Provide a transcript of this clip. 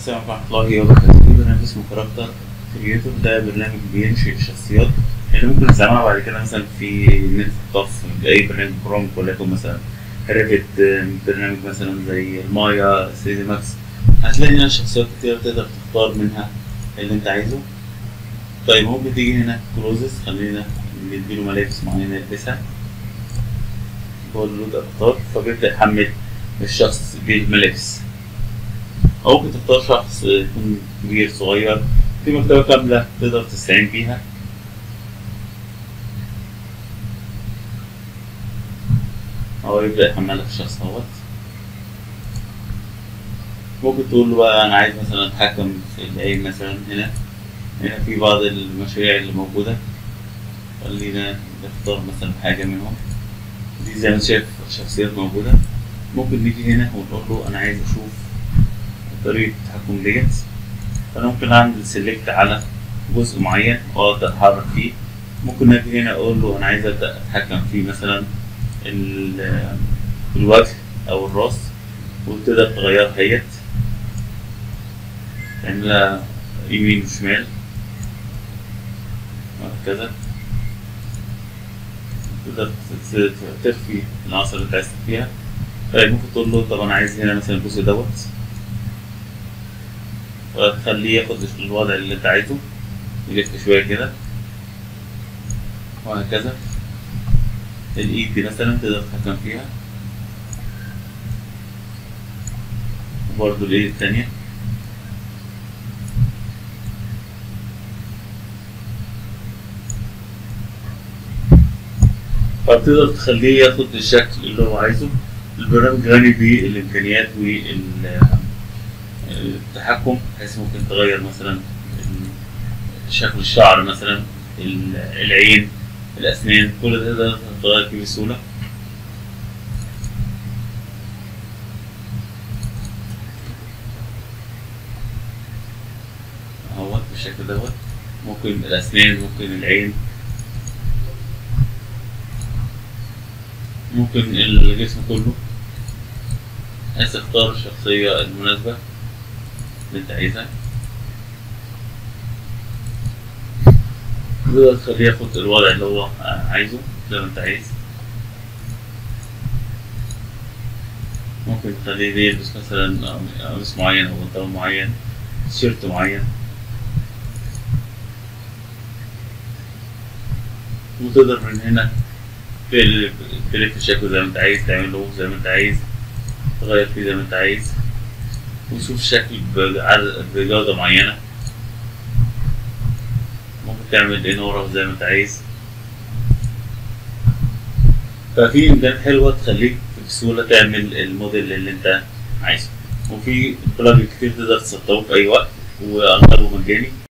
السلام ورحمة الله وبركاته في برنامج اسمه كاركتر كريتور ده برنامج بينشئ الشخصيات اللي ممكن نستعملها بعد كده مثلا في نت طف أي برنامج بروم وليكن مثلا ريفت برنامج مثلا زي المايا 3 دي ماكس هتلاقي هنا شخصيات كتير تقدر تختار منها اللي انت عايزه طيب ممكن تيجي هنا كلوزز خلينا نديله ملابس معينة يلبسها هو اللود اختار فبيبدأ يحمل الشخص بالملابس أو ممكن تختار شخص يكون كبير صغير في مكتبة كاملة تقدر تستعين بيها هو يبدأ يحمل لك الشخص دوت ممكن تقول له بقى أنا عايز مثلا أتحكم في العين مثلا هنا هنا في بعض المشاريع اللي موجودة خلينا نختار مثلا حاجة منهم دي زي ما انت شايف شخصيات موجودة ممكن نيجي هنا ونقول له أنا عايز أشوف طريقة التحكم ديت فأنا ممكن أعمل سيلكت على جزء معين وأبدأ أتحرك فيه ممكن أجي هنا أقول له أنا عايز أبدأ أتحكم في مثلا ال- الوجه أو الراس وتقدر تغيرها هيت تعملها يمين وشمال وهكذا تقدر ت- تخفي العناصر اللي انت عايز تخفيها طيب ممكن تقول له طب انا عايز هنا مثلا الجزء دوت وتخليه ياخد الوضع اللي انت عايزه يلف شوية كده وهكذا الايد دي مثلا تقدر تتحكم فيها وبرضه الايد التانية فبتقدر تخليه ياخد الشكل اللي هو عايزه البرنامج غني بالامكانيات والتحكم بحيث ممكن تغير مثلا شكل الشعر مثلا ال- العين الاسنان كل ده تقدر تغير فيه بسهوله اهوت بالشكل دوت ممكن الاسنان ممكن العين ممكن الجسم كله بحيث تختار الشخصية المناسبة اللي انت عايزها تقدر تخليه ياخد الوضع اللي هو عايزه زي ما انت عايز ممكن تخليه يلبس مثلا قميص معين او بنطلون معين تيشيرت معين وتقدر من هنا تقلب تلف الشكل زي ما انت عايز تعمله زي ما انت عايز تغير فيه زي ما انت عايز وتشوف الشكل بعدد- بجودة معينة ممكن تعمل إنارة زي ما انت عايز ففي إمكانيات حلوة تخليك بسهولة تعمل الموديل اللي انت عايزه وفي بلاجن كتير تقدر تسطبه في أي وقت وأغلبه مجاني